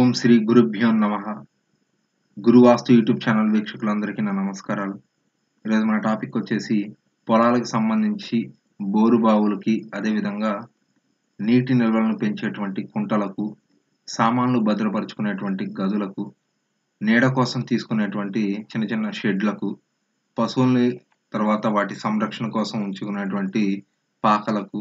ఓం శ్రీ గురుభ్యో నమ గురువాస్తు YouTube channel వీక్షకులందరికీ నా నమస్కారాలు ఈరోజు మన టాపిక్ వచ్చేసి పొలాలకు సంబంధించి బోరు బావులకి అదేవిధంగా నీటి నిల్వలను పెంచేటువంటి కుంటలకు సామాన్లు భద్రపరుచుకునేటువంటి గదులకు నీడ కోసం తీసుకునేటువంటి చిన్న చిన్న షెడ్లకు పశువుల్ని తర్వాత వాటి సంరక్షణ కోసం ఉంచుకునేటువంటి పాకలకు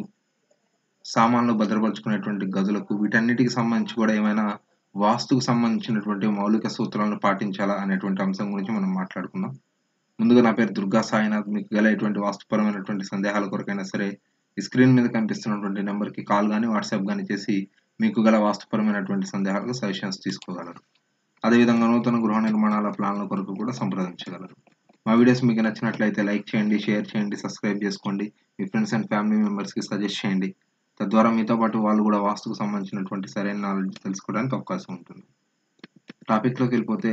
సామాన్లు భద్రపరుచుకునేటువంటి గదులకు వీటన్నిటికి సంబంధించి కూడా ఏమైనా వాస్తుకు సంబంధించినటువంటి మౌలిక సూత్రాలను పాటించాలా అనేటువంటి అంశం గురించి మనం మాట్లాడుకుందాం ముందుగా నా పేరు దుర్గా సాయినాథ్ మీకు గల ఎటువంటి వాస్తుపరమైనటువంటి సందేహాల కొరకైనా సరే ఈ స్క్రీన్ మీద కనిపిస్తున్నటువంటి నెంబర్కి కాల్ కానీ వాట్సాప్ కానీ చేసి మీకు గల వాస్తుపరమైనటువంటి సందేహాలకు సజెషన్స్ తీసుకోగలరు అదేవిధంగా నూతన గృహ నిర్మాణాల ప్లాన్ల కొరకు కూడా సంప్రదించగలరు మా వీడియోస్ మీకు నచ్చినట్లయితే లైక్ చేయండి షేర్ చేయండి సబ్స్క్రైబ్ చేసుకోండి మీ ఫ్రెండ్స్ అండ్ ఫ్యామిలీ మెంబర్స్కి సజెస్ట్ చేయండి తద్వారా మీతో పాటు వాళ్ళు కూడా వాస్తుకు సంబంధించినటువంటి సరైన నాలెడ్జ్ తెలుసుకోవడానికి అవకాశం ఉంటుంది టాపిక్లోకి వెళ్ళిపోతే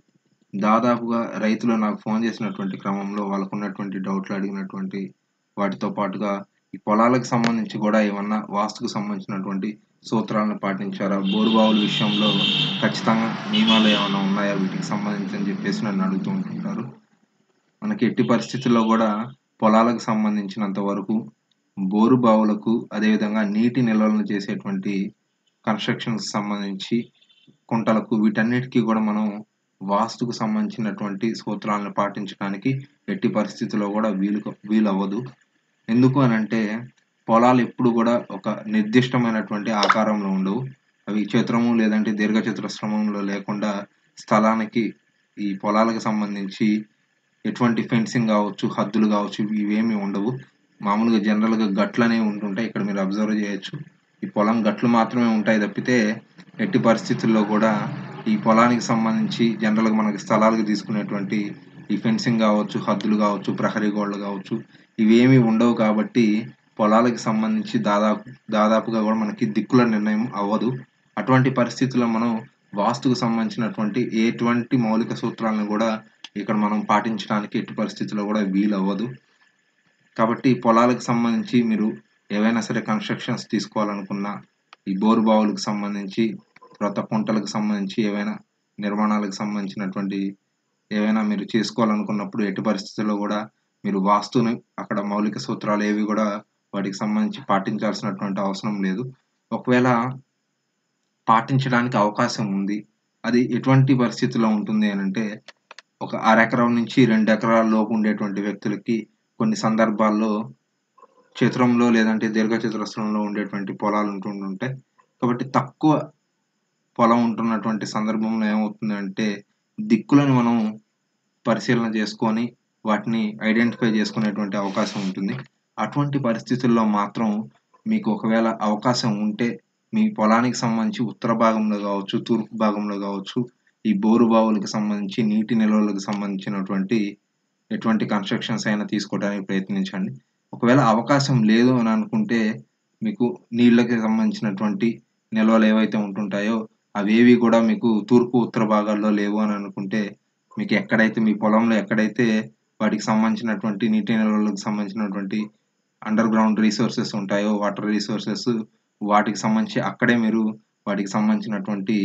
దాదాపుగా రైతులు నాకు ఫోన్ చేసినటువంటి క్రమంలో వాళ్ళకు ఉన్నటువంటి డౌట్లు అడిగినటువంటి వాటితో పాటుగా ఈ పొలాలకు సంబంధించి కూడా ఏమన్నా వాస్తుకు సంబంధించినటువంటి సూత్రాలను పాటించారా బోరుబావుల విషయంలో ఖచ్చితంగా నియమాలు ఏమైనా ఉన్నాయా వీటికి సంబంధించి అని చెప్పేసి నన్ను అడుగుతూ ఉంటుంటారు మనకి ఎట్టి పరిస్థితుల్లో కూడా పొలాలకు సంబంధించినంత వరకు బోరు బావులకు అదేవిధంగా నీటి నిల్వలను చేసేటువంటి కన్స్ట్రక్షన్కి సంబంధించి కుంటలకు వీటన్నిటికీ కూడా మనం వాస్తుకు సంబంధించినటువంటి సూత్రాలను పాటించడానికి ఎట్టి పరిస్థితుల్లో కూడా వీలు వీలు అవ్వదు ఎందుకు అని అంటే పొలాలు ఎప్పుడు కూడా ఒక నిర్దిష్టమైనటువంటి ఆకారంలో ఉండవు అవి చతురము లేదంటే దీర్ఘచతురస్రమంలో లేకుండా స్థలానికి ఈ పొలాలకు సంబంధించి ఎటువంటి ఫెన్సింగ్ కావచ్చు హద్దులు కావచ్చు ఇవేమి ఉండవు మామూలుగా జనరల్గా గట్లు అనేవి ఉంటుంటాయి ఇక్కడ మీరు అబ్జర్వ్ చేయొచ్చు ఈ పొలం గట్లు మాత్రమే ఉంటాయి తప్పితే ఎట్టి పరిస్థితుల్లో కూడా ఈ పొలానికి సంబంధించి జనరల్గా మనకి స్థలాలకు తీసుకునేటువంటి ఈ ఫెన్సింగ్ కావచ్చు హద్దులు కావచ్చు ప్రహరీ గోడలు కావచ్చు ఇవేమీ ఉండవు కాబట్టి పొలాలకు సంబంధించి దాదాపు దాదాపుగా కూడా మనకి దిక్కుల నిర్ణయం అవ్వదు అటువంటి పరిస్థితుల్లో మనం వాస్తుకు సంబంధించినటువంటి ఎటువంటి మౌలిక సూత్రాలను కూడా ఇక్కడ మనం పాటించడానికి ఎట్టి పరిస్థితుల్లో కూడా వీలు అవ్వదు కాబట్టి పొలాలకు సంబంధించి మీరు ఏవైనా సరే కన్స్ట్రక్షన్స్ తీసుకోవాలనుకున్నా ఈ బోరు బావులకు సంబంధించి తర్వాత కుంటలకు సంబంధించి ఏవైనా నిర్మాణాలకు సంబంధించినటువంటి ఏవైనా మీరు చేసుకోవాలనుకున్నప్పుడు ఎట్టి పరిస్థితుల్లో కూడా మీరు వాస్తుని అక్కడ మౌలిక సూత్రాలు ఏవి కూడా వాటికి సంబంధించి పాటించాల్సినటువంటి అవసరం లేదు ఒకవేళ పాటించడానికి అవకాశం ఉంది అది ఎటువంటి పరిస్థితిలో ఉంటుంది అని అంటే ఒక అరెకరం నుంచి రెండు ఎకరాల లోపు ఉండేటువంటి వ్యక్తులకి కొన్ని సందర్భాల్లో చతురంలో లేదంటే దీర్ఘచతురస్రంలో ఉండేటువంటి పొలాలు ఉంటుంటాయి కాబట్టి తక్కువ పొలం ఉంటున్నటువంటి సందర్భంలో ఏమవుతుందంటే దిక్కులను మనం పరిశీలన చేసుకొని వాటిని ఐడెంటిఫై చేసుకునేటువంటి అవకాశం ఉంటుంది అటువంటి పరిస్థితుల్లో మాత్రం మీకు ఒకవేళ అవకాశం ఉంటే మీ పొలానికి సంబంధించి ఉత్తర భాగంలో కావచ్చు తూర్పు భాగంలో కావచ్చు ఈ బోరు బావులకు సంబంధించి నీటి నిల్వలకు సంబంధించినటువంటి ఎటువంటి కన్స్ట్రక్షన్స్ అయినా తీసుకోవడానికి ప్రయత్నించండి ఒకవేళ అవకాశం లేదు అని అనుకుంటే మీకు నీళ్ళకి సంబంధించినటువంటి నిల్వలు ఏవైతే ఉంటుంటాయో అవేవి కూడా మీకు తూర్పు ఉత్తర భాగాల్లో లేవు అని అనుకుంటే మీకు ఎక్కడైతే మీ పొలంలో ఎక్కడైతే వాటికి సంబంధించినటువంటి నీటి నిల్వలకు సంబంధించినటువంటి అండర్ గ్రౌండ్ రీసోర్సెస్ ఉంటాయో వాటర్ రీసోర్సెస్ వాటికి సంబంధించి అక్కడే మీరు వాటికి సంబంధించినటువంటి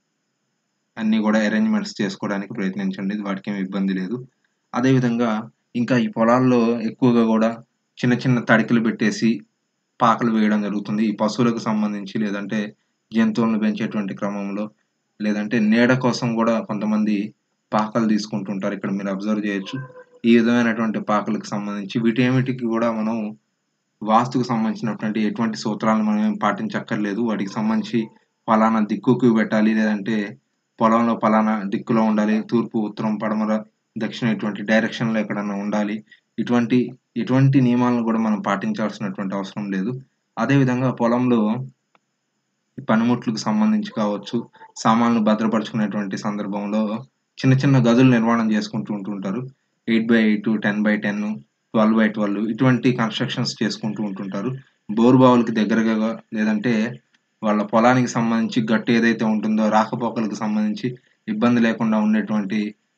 అన్నీ కూడా అరేంజ్మెంట్స్ చేసుకోవడానికి ప్రయత్నించండి వాటికి ఏమి ఇబ్బంది లేదు అదేవిధంగా ఇంకా ఈ పొలాల్లో ఎక్కువగా కూడా చిన్న చిన్న తడికలు పెట్టేసి పాకలు వేయడం జరుగుతుంది ఈ పశువులకు సంబంధించి లేదంటే జంతువులను పెంచేటువంటి క్రమంలో లేదంటే నీడ కోసం కూడా కొంతమంది పాకలు తీసుకుంటుంటారు ఇక్కడ మీరు అబ్జర్వ్ చేయొచ్చు ఈ విధమైనటువంటి పాకలకు సంబంధించి వీటేమిటికి కూడా మనం వాస్తుకు సంబంధించినటువంటి ఎటువంటి సూత్రాలను మనం ఏం పాటించక్కర్లేదు వాటికి సంబంధించి ఫలానా దిక్కుకు పెట్టాలి లేదంటే పొలంలో ఫలానా దిక్కులో ఉండాలి తూర్పు ఉత్తరం పడమర దక్షిణ ఇటువంటి డైరెక్షన్లో ఎక్కడన్నా ఉండాలి ఇటువంటి ఎటువంటి నియమాలను కూడా మనం పాటించాల్సినటువంటి అవసరం లేదు అదేవిధంగా పొలంలో పనిముట్లకు సంబంధించి కావచ్చు సామాన్లు భద్రపరుచుకునేటువంటి సందర్భంలో చిన్న చిన్న గదులు నిర్మాణం చేసుకుంటూ ఉంటుంటారు eight by eight ten by ten twelve by twelve ఇటువంటి కన్స్ట్రక్షన్స్ చేసుకుంటూ ఉంటుంటారు బోర్ బావులకి దగ్గరగా లేదంటే వాళ్ళ పొలానికి సంబంధించి గట్టు ఏదైతే ఉంటుందో రాకపోకలకు సంబంధించి ఇబ్బంది లేకుండా ఉండేటువంటి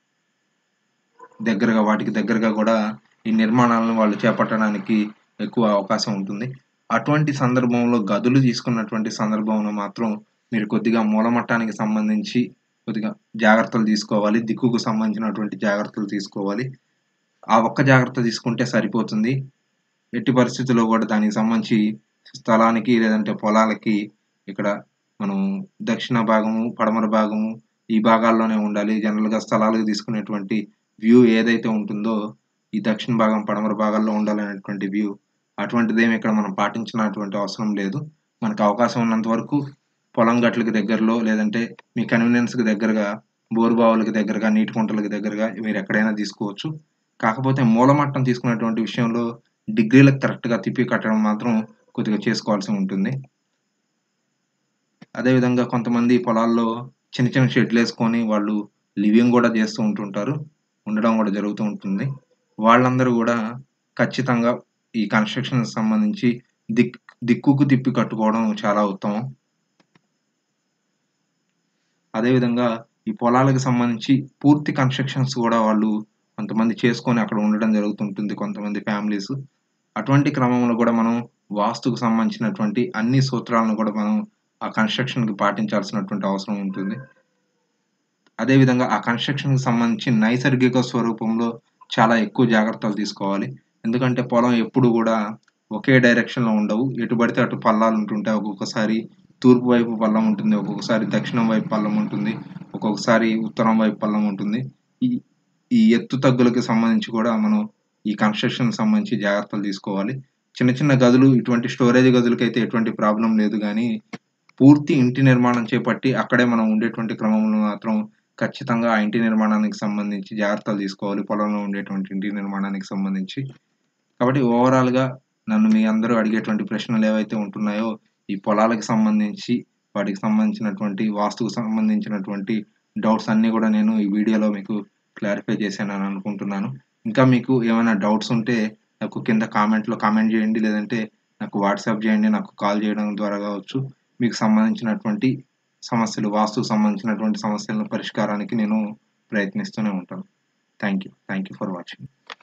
దగ్గరగా వాటికి దగ్గరగా కూడా ఈ నిర్మాణాలను వాళ్ళు చేపట్టడానికి ఎక్కువ అవకాశం ఉంటుంది అటువంటి సందర్భంలో గదులు తీసుకున్నటువంటి సందర్భంలో మాత్రం మీరు కొద్దిగా మూలమట్టానికి సంబంధించి కొద్దిగా జాగ్రత్తలు తీసుకోవాలి దిక్కుకు సంబంధించినటువంటి జాగ్రత్తలు తీసుకోవాలి ఆ ఒక్క జాగ్రత్త తీసుకుంటే సరిపోతుంది ఎట్టి పరిస్థితుల్లో కూడా దానికి సంబంధించి స్థలానికి లేదంటే పొలాలకి ఇక్కడ మనం దక్షిణ భాగము పడమర భాగము ఈ భాగాల్లోనే ఉండాలి జనరల్గా స్థలాలకు తీసుకునేటువంటి వ్యూ ఏదైతే ఉంటుందో ఈ దక్షిణ భాగం పడమర భాగాల్లో ఉండాలనేటువంటి వ్యూ అటువంటిదేమి ఇక్కడ మనం పాటించినటువంటి అవసరం లేదు మనకు అవకాశం ఉన్నంత వరకు పొలం గట్లకి దగ్గరలో లేదంటే మీ కన్వీనియన్స్కి దగ్గరగా బోరుబావులకి దగ్గరగా నీటి కుంటలకి దగ్గరగా మీరు ఎక్కడైనా తీసుకోవచ్చు కాకపోతే మూలమట్టం తీసుకునేటువంటి విషయంలో డిగ్రీలకు కరెక్ట్గా తిప్పి కట్టడం మాత్రం కొద్దిగా చేసుకోవాల్సి ఉంటుంది అదేవిధంగా కొంతమంది పొలాల్లో చిన్న చిన్న షెడ్లు వేసుకొని వాళ్ళు లివింగ్ కూడా చేస్తూ ఉంటుంటారు ఉండడం కూడా జరుగుతూ ఉంటుంది వాళ్ళందరూ కూడా ఖచ్చితంగా ఈ కన్స్ట్రక్షన్ సంబంధించి దిక్ దిక్కుకు తిప్పి కట్టుకోవడం చాలా ఉత్తమం అదేవిధంగా ఈ పొలాలకు సంబంధించి పూర్తి కన్స్ట్రక్షన్స్ కూడా వాళ్ళు కొంతమంది చేసుకొని అక్కడ ఉండడం జరుగుతుంటుంది కొంతమంది ఫ్యామిలీస్ అటువంటి క్రమంలో కూడా మనం వాస్తుకు సంబంధించినటువంటి అన్ని సూత్రాలను కూడా మనం ఆ కన్స్ట్రక్షన్కి పాటించాల్సినటువంటి అవసరం ఉంటుంది అదేవిధంగా ఆ కన్స్ట్రక్షన్కి సంబంధించి నైసర్గిక స్వరూపంలో చాలా ఎక్కువ జాగ్రత్తలు తీసుకోవాలి ఎందుకంటే పొలం ఎప్పుడు కూడా ఒకే డైరెక్షన్లో ఉండవు ఎటు పడితే అటు పల్లాలు ఉంటుంటాయి ఒక్కొక్కసారి తూర్పు వైపు పల్లం ఉంటుంది ఒక్కొక్కసారి దక్షిణం వైపు పల్లం ఉంటుంది ఒక్కొక్కసారి ఉత్తరం వైపు పల్లం ఉంటుంది ఈ ఈ ఎత్తు తగ్గులకి సంబంధించి కూడా మనం ఈ కన్స్ట్రక్షన్ సంబంధించి జాగ్రత్తలు తీసుకోవాలి చిన్న చిన్న గదులు ఇటువంటి స్టోరేజ్ గదులకైతే ఎటువంటి ప్రాబ్లం లేదు కానీ పూర్తి ఇంటి నిర్మాణం చేపట్టి అక్కడే మనం ఉండేటువంటి క్రమంలో మాత్రం ఖచ్చితంగా ఆ ఇంటి నిర్మాణానికి సంబంధించి జాగ్రత్తలు తీసుకోవాలి పొలంలో ఉండేటువంటి ఇంటి నిర్మాణానికి సంబంధించి కాబట్టి ఓవరాల్గా నన్ను మీ అందరూ అడిగేటువంటి ప్రశ్నలు ఏవైతే ఉంటున్నాయో ఈ పొలాలకు సంబంధించి వాటికి సంబంధించినటువంటి వాస్తుకు సంబంధించినటువంటి డౌట్స్ అన్నీ కూడా నేను ఈ వీడియోలో మీకు క్లారిఫై చేశానని అనుకుంటున్నాను ఇంకా మీకు ఏమైనా డౌట్స్ ఉంటే నాకు కింద కామెంట్లో కామెంట్ చేయండి లేదంటే నాకు వాట్సాప్ చేయండి నాకు కాల్ చేయడం ద్వారా కావచ్చు మీకు సంబంధించినటువంటి సమస్యలు వాస్తుకు సంబంధించినటువంటి సమస్యల పరిష్కారానికి నేను ప్రయత్నిస్తూనే ఉంటాను thank you thank you for watching